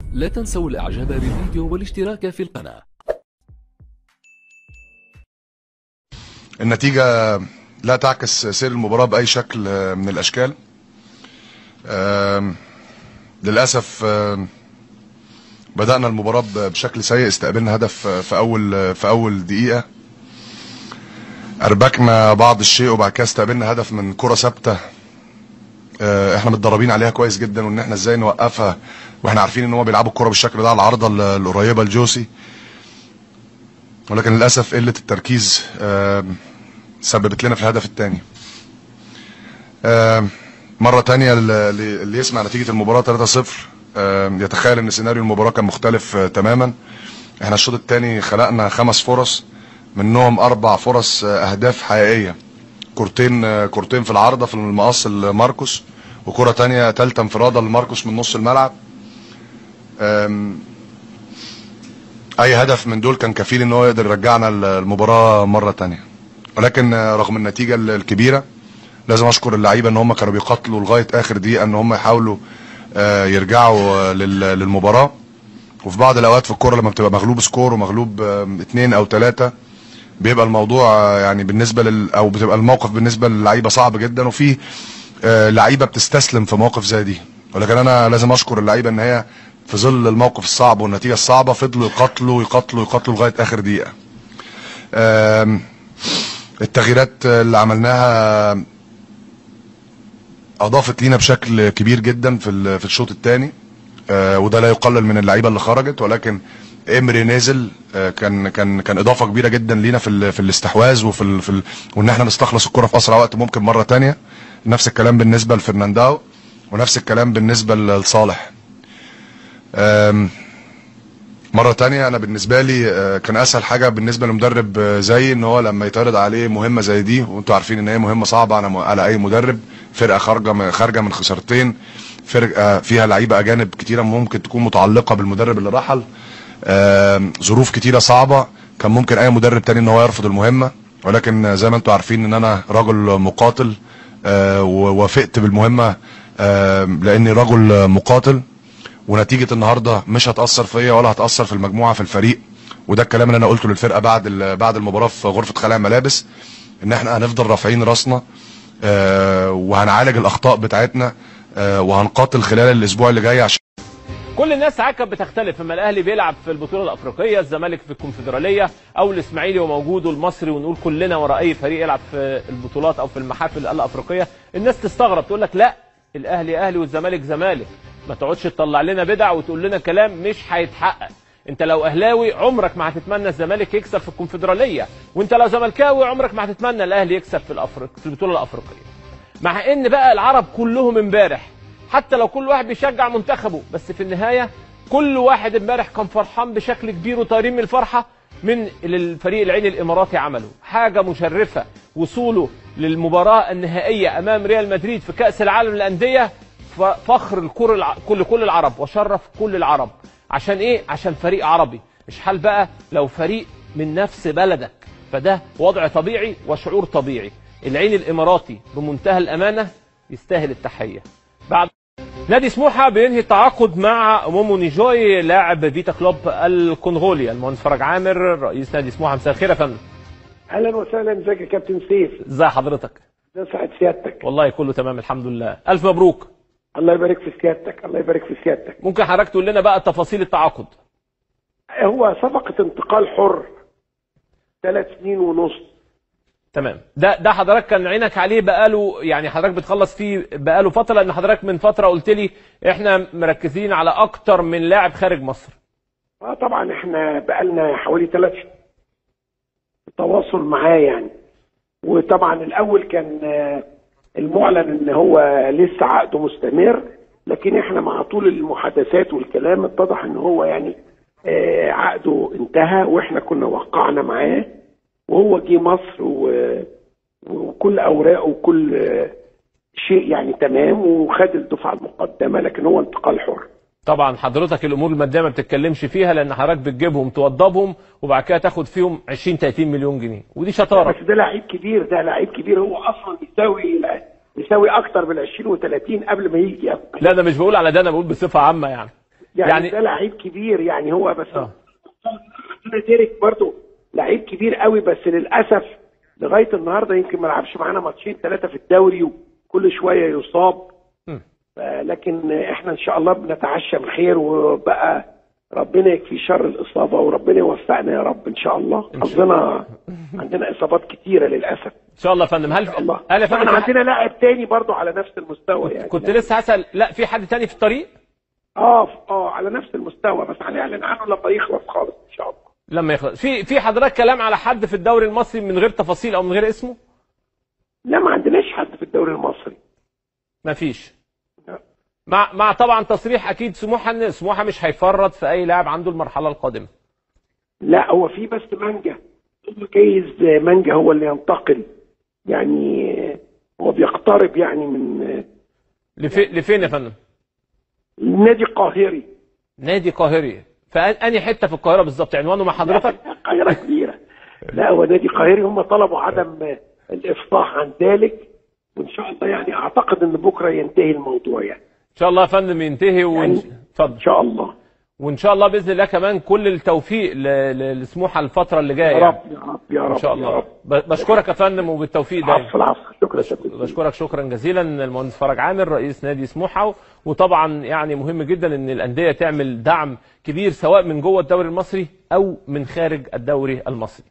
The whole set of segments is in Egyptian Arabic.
لا تنسوا الاعجاب بالفيديو والاشتراك في القناة النتيجة لا تعكس سير المباراة بأي شكل من الأشكال آم، للأسف آم، بدأنا المباراة ب- بشكل سيء استقبلنا هدف في أول في أول دقيقة أربكنا بعض الشيء وبعد كده استقبلنا هدف من كرة ثابتة آه، احنا متدربين عليها كويس جدا وان احنا ازاي نوقفها واحنا عارفين ان هم بيلعبوا الكرة بالشكل ده على العارضة ال- القريبة لجوسي ولكن للأسف قلة التركيز آم، سببت لنا في الهدف الثاني مرة تانية اللي اللي يسمع نتيجة المباراة 3-0 آم، يتخيل ان سيناريو المباراة كان مختلف آه، تماما احنا الشوط الثاني خلقنا خمس فرص منهم اربع فرص آه، اهداف حقيقية كورتين آه، كورتين في العارضة في المقص لماركوس وكرة تانية تالتة انفرادة لماركوس من نص الملعب آم، اي هدف من دول كان كفيل ان هو يقدر يرجعنا المباراة مرة تانية ولكن آه، رغم النتيجة ال- الكبيرة لازم اشكر اللعيبة ان هم كانوا بيقاتلوا لغاية اخر دقيقة ان هم يحاولوا آه، يرجعوا آه، لل- للمباراة وفي بعض الاوقات في الكوره لما بتبقى مغلوب سكور ومغلوب آم، اتنين او تلاتة بيبقى الموضوع آه، يعني بالنسبه لل او بتبقى الموقف بالنسبه للعيبه صعب جدا وفي آه، لعيبه بتستسلم في مواقف زي دي ولكن انا لازم اشكر اللعيبه ان هي في ظل الموقف الصعب والنتيجه الصعبه فضلوا يقاتلوا يقاتلوا يقاتلوا لغايه اخر دقيقه آم، التغييرات اللي عملناها اضافت لينا بشكل كبير جدا في ال- في الشوط الثاني آه، وده لا يقلل من اللعيبه اللي خرجت ولكن امري نازل آه، كان كان كان اضافه كبيره جدا لينا في ال- في الاستحواذ وفي ال في ال وان احنا نستخلص الكره في اسرع وقت ممكن مره تانية نفس الكلام بالنسبه لفرنانداو ونفس الكلام بالنسبه لصالح آم، مرة تانية أنا بالنسبة لي آه، كان أسهل حاجة بالنسبة لمدرب آه، زي إن هو لما يتعرض عليه مهمة زي دي وأنتوا عارفين إن هي مهمة صعبة على على أي مدرب فرقة خارجة من خارجة من خسارتين فرقة فيها لعيبة أجانب كتيرة ممكن تكون متعلقة بالمدرب اللي رحل آم، ظروف كتيرة صعبة كان ممكن أي مدرب تاني إن هو يرفض المهمة ولكن آه، زي ما أنتوا عارفين إن أنا رجل مقاتل آه، ووافقت بالمهمة آم، لأني رجل مقاتل ونتيجه النهارده مش هتاثر فيا ولا هتاثر في المجموعه في الفريق وده الكلام اللي انا قلته للفرقه بعد ال- بعد المباراه في غرفه خلع الملابس ان احنا هنفضل رافعين راسنا آه، وهنعالج الاخطاء بتاعتنا آه، وهنقاتل خلال الاسبوع اللي جاي عشان كل الناس ساعات كانت بتختلف اما الاهلي بيلعب في البطوله الافريقيه الزمالك في الكونفدراليه او الاسماعيلي وموجود والمصري ونقول كلنا ورا اي فريق يلعب في البطولات او في المحافل الافريقيه الناس تستغرب تقول لك لا الاهلي اهلي والزمالك زمالك ما تقعدش تطلع لنا بدع وتقول لنا كلام مش هيتحقق انت لو اهلاوي عمرك ما هتتمنى الزمالك يكسب في الكونفدراليه وانت لو زملكاوي عمرك ما هتتمنى الاهلي يكسب في الأفريق في البطوله الافريقيه مع ان بقى العرب كلهم امبارح حتى لو كل واحد بيشجع منتخبه بس في النهايه كل واحد امبارح كان فرحان بشكل كبير وطايرين من الفرحه من اللي الفريق العين الاماراتي عمله حاجه مشرفه وصوله للمباراه النهائيه امام ريال مدريد في كاس العالم للانديه ف- فخر الكل الع... كل كل العرب وشرف كل العرب عشان ايه عشان فريق عربي مش حال بقى لو فريق من نفس بلدك فده وضع طبيعي وشعور طبيعي العين الاماراتي بمنتهى الامانه يستاهل التحيه بعد نادي سموحه بينهي التعاقد مع مومو نيجوي لاعب فيتا كلوب الكونغولي المهندس فرج عامر رئيس نادي سموحه مساء الخير يا فندم اهلا وسهلا ازيك يا كابتن سيف ازي حضرتك ده سعد سيادتك والله كله تمام الحمد لله الف مبروك الله يبارك في سيادتك الله يبارك في سيادتك ممكن حضرتك تقول لنا بقى تفاصيل التعاقد هو صفقة انتقال حر ثلاث سنين ونص تمام ده ده حضرتك كان عينك عليه بقاله يعني حضرتك بتخلص فيه بقاله فتره لان حضرتك من فتره قلت لي احنا مركزين على اكتر من لاعب خارج مصر اه طبعا احنا بقالنا حوالي ثلاث تواصل معاه يعني وطبعا الاول كان آه، المعلن ان هو لسه عقده مستمر لكن احنا مع طول المحادثات والكلام اتضح ان هو يعني آه، عقده انتهى واحنا كنا وقعنا معاه وهو جه مصر و- وكل اوراقه وكل آه، شيء يعني تمام وخد الدفعه المقدمه لكن هو انتقال حر طبعا حضرتك الامور الماديه ما بتتكلمش فيها لان حضرتك بتجيبهم توضبهم وبعد كده تاخد فيهم 20 30 مليون جنيه ودي شطاره بس ده لعيب كبير ده لعيب كبير هو اصلا يساوي يساوي اكتر من 20 و30 قبل ما يجي لا انا مش بقول على ده انا بقول بصفه عامه يعني يعني, يعني- ده لعيب كبير يعني هو بس آه. عندنا ديريك برضو لعيب كبير قوي بس للاسف لغايه النهارده يمكن ما لعبش معانا ماتشين ثلاثه في الدوري وكل شويه يصاب مم. آه، لكن احنا ان شاء الله بنتعشى بخير وبقى ربنا يكفي شر الاصابه وربنا يوفقنا يا رب ان شاء الله حظنا عندنا اصابات كتيره للاسف ان شاء الله يا فندم هل الله هل يا احنا فندم عندنا لاعب تاني برضو على نفس المستوى يعني كنت لسه هسال لا في حد تاني في الطريق اه اه على نفس المستوى بس هنعلن عنه لما يخلص خالص ان شاء الله لما يخلص في في حضرتك كلام على حد في الدوري المصري من غير تفاصيل او من غير اسمه لا ما عندناش حد في الدوري المصري ما فيش لا. مع مع طبعا تصريح اكيد سموحه ان سموحه مش هيفرط في اي لاعب عنده المرحله القادمه لا هو في بس مانجا هو جايز مانجا هو اللي ينتقل يعني هو بيقترب يعني من لفي لفين يا فندم النادي القاهري نادي قاهري فاني حته في القاهره بالظبط عنوانه مع حضرتك القاهرة كبيرة لا هو نادي قاهري هم طلبوا عدم الإفصاح عن ذلك وإن شاء الله يعني أعتقد إن بكرة ينتهي الموضوع يعني ان شاء الله يا فندم ينتهي ون... يعني- اتفضل إن شاء الله وان شاء الله باذن الله كمان كل التوفيق ل... ل... لسموحه الفتره اللي جايه يا يعني. رب يا رب يا رب ان شاء يا الله رب ب- بشكرك يا فندم وبالتوفيق دايما العفو العفو شكرا شكرا بشكرك شكرا جزيلا المهندس فرج عامر رئيس نادي سموحه وطبعا يعني مهم جدا ان الانديه تعمل دعم كبير سواء من جوه الدوري المصري او من خارج الدوري المصري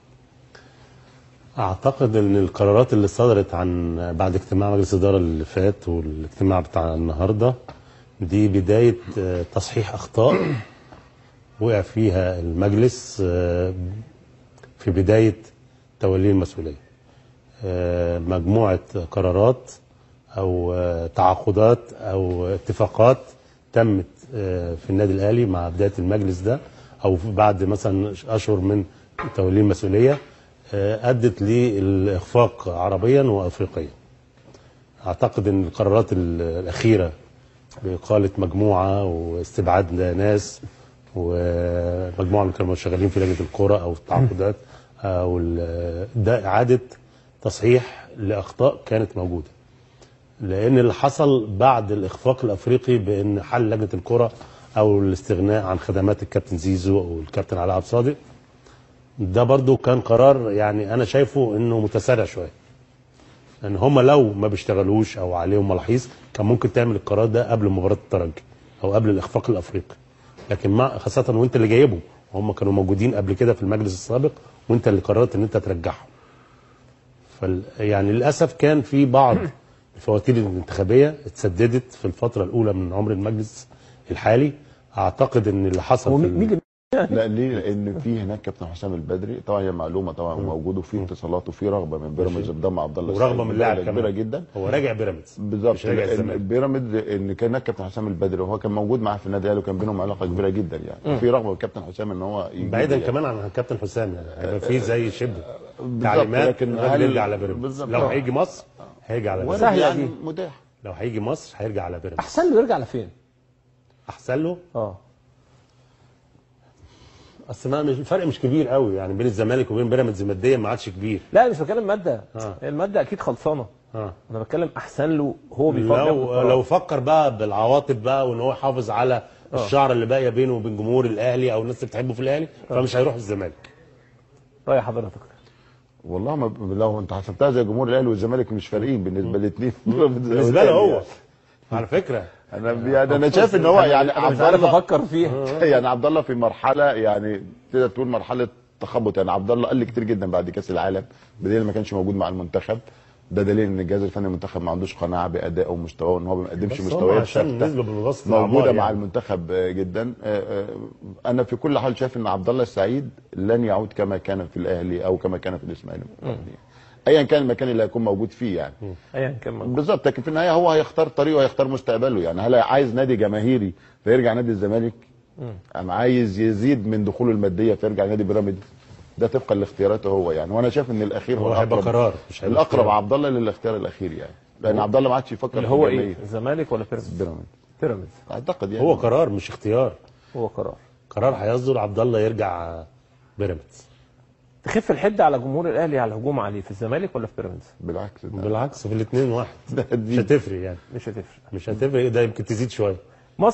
اعتقد ان القرارات اللي صدرت عن بعد اجتماع مجلس الاداره اللي فات والاجتماع بتاع النهارده دي بدايه آه، تصحيح اخطاء وقع فيها المجلس آه، في بدايه توليه المسؤوليه آه، مجموعه قرارات او آه، تعاقدات او اتفاقات تمت آه، في النادي الاهلي مع بدايه المجلس ده او بعد مثلا اشهر من توليه المسؤوليه آه، ادت للاخفاق عربيا وافريقيا. اعتقد ان القرارات ال- الاخيره باقاله مجموعه واستبعاد ناس ومجموعه من كانوا شغالين في لجنه الكره او التعاقدات او ال- ده اعاده تصحيح لاخطاء كانت موجوده. لان اللي حصل بعد الاخفاق الافريقي بان حل لجنه الكره او الاستغناء عن خدمات الكابتن زيزو او الكابتن علاء عبد الصادق ده برضو كان قرار يعني انا شايفه انه متسارع شويه ان هم لو ما بيشتغلوش او عليهم ملاحظ كان ممكن تعمل القرار ده قبل مباراه الترجي او قبل الاخفاق الافريقي لكن مع خاصه وانت اللي جايبهم هم كانوا موجودين قبل كده في المجلس السابق وانت اللي قررت ان انت ترجعهم فال يعني للاسف كان في بعض الفواتير الانتخابيه اتسددت في الفتره الاولى من عمر المجلس الحالي اعتقد ان اللي حصل في ال- لا ليه؟ لان في هناك كابتن حسام البدري طبعا هي معلومه طبعا موجود وفي اتصالات وفي رغبه من بيراميدز بضم عبد الله ورغبه السعيد من لاعب بدرجة كمان كبيره جدا هو راجع بيراميدز بالظبط مش راجع لأن الزمالك بيراميدز ان كان هناك كابتن حسام البدري وهو كان موجود معاه في النادي الاهلي وكان بينهم علاقه كبيره جدا يعني في رغبه من كابتن حسام ان هو يجي بعيدا يعني. كمان عن كابتن حسام يعني هيبقى في زي شبه بالظبط، تعليمات لكن الراجل هل- يرجع على بيراميدز بالظبط. لو آه. هيجي مصر هيرجع على وارد بيراميدز يعني دي. متاح لو هيجي مصر هيرجع على بيراميدز احسن له يرجع لفين؟ احسن له اه اصل ما- مش- الفرق مش كبير قوي يعني بين الزمالك وبين بيراميدز ماديا ما عادش كبير لا مش بتكلم ماده آه. الماده اكيد خلصانه اه انا بتكلم احسن له هو بيفكر لو لو فكر بقى بالعواطف بقى وان هو يحافظ على الشعر اللي باقيه بينه وبين جمهور الاهلي او الناس اللي بتحبه في الاهلي فمش هيروح الزمالك راي حضرتك والله ما لو انت حسبتها زي جمهور الاهلي والزمالك مش فارقين بالنسبه للاثنين بالنسبه له هو على فكره انا يعني انا شايف ان هو يعني انا مش عبد عارف الله افكر فيها يعني عبد الله في مرحله يعني تقدر تقول مرحله تخبط يعني عبد الله قل كتير جدا بعد كاس العالم بدليل ما كانش موجود مع المنتخب ده دليل ان الجهاز الفني المنتخب ما عندوش قناعه بادائه ومستواه وان هو ما بيقدمش بس هم مستويات عشان ثابته نسبه بالمتوسط موجوده الأعمار مع يعني. المنتخب آه، جدا آه، آه، انا في كل حال شايف ان عبد الله السعيد لن يعود كما كان في الاهلي او كما كان في الاسماعيلي ايا كان المكان اللي هيكون موجود فيه يعني ايا كان موجود. بالظبط لكن في النهايه هو هيختار طريقه وهيختار مستقبله يعني هل عايز نادي جماهيري فيرجع نادي الزمالك ام عايز يزيد من دخوله الماديه فيرجع نادي بيراميدز ده طبقا لاختياراته هو يعني وانا شايف ان الاخير هو هو هيبقى الأقرب. قرار، مش هيبقى الاقرب اختيار. عبد الله للاختيار الاخير يعني لان عبد الله ما عادش يفكر اللي في هو الجماهير. ايه الزمالك ولا بيراميدز بيراميدز بيراميدز اعتقد يعني هو قرار مش اختيار هو قرار قرار هيصدر عبد الله يرجع بيراميدز تخف الحده على جمهور الاهلي على الهجوم عليه في الزمالك ولا في بيراميدز بالعكس ده بالعكس في الاثنين واحد ده مش دي- هتفرق يعني مش هتفرق مش هتفرق ده يمكن تزيد شويه مصر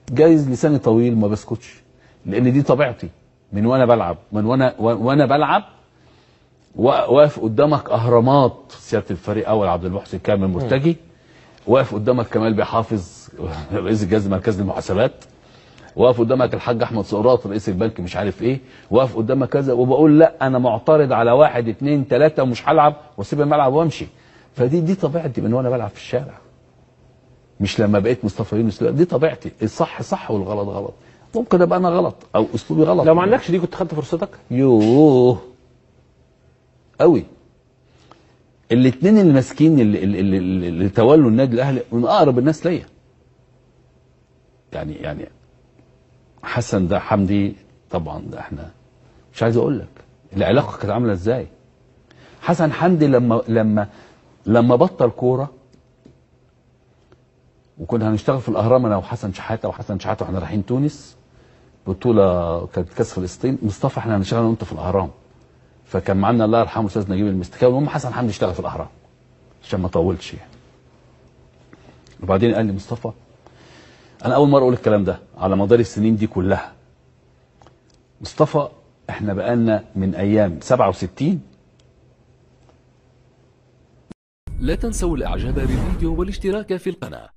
جايز لساني طويل ما بسكتش لان دي طبيعتي من وانا بلعب من وانا وانا بلعب وا- واقف قدامك اهرامات سياده الفريق اول عبد المحسن كامل مرتجي واقف قدامك كمال بيحافظ رئيس الجهاز المركزي للمحاسبات واقف قدامك الحاج احمد سقراط رئيس البنك مش عارف ايه واقف قدامك كذا وبقول لا انا معترض على واحد اتنين تلاته ومش هلعب واسيب الملعب وامشي فدي دي طبيعتي من وانا بلعب في الشارع مش لما بقيت مصطفى يونس لا دي طبيعتي الصح صح والغلط غلط ممكن ابقى انا غلط او اسلوبي غلط لو ما عندكش دي كنت خدت فرصتك يوه قوي الاثنين اللي ماسكين اللي, اللي, اللي, اللي تولوا النادي الاهلي من اقرب الناس ليا يعني يعني حسن ده حمدي طبعا ده احنا مش عايز اقول لك العلاقه كانت عامله ازاي حسن حمدي لما لما لما بطل كوره وكنا هنشتغل في الاهرام انا وحسن شحاته وحسن شحاته واحنا رايحين تونس بطوله كانت كاس فلسطين مصطفى احنا هنشتغل انا وانت في الاهرام فكان معانا الله يرحمه استاذ نجيب المستكاوي المهم حسن حمدي اشتغل في الاهرام عشان ما اطولش يعني وبعدين قال لي مصطفى انا اول مره اقول الكلام ده على مدار السنين دي كلها مصطفى احنا بقالنا من ايام 67 لا تنسوا الاعجاب بالفيديو والاشتراك في القناة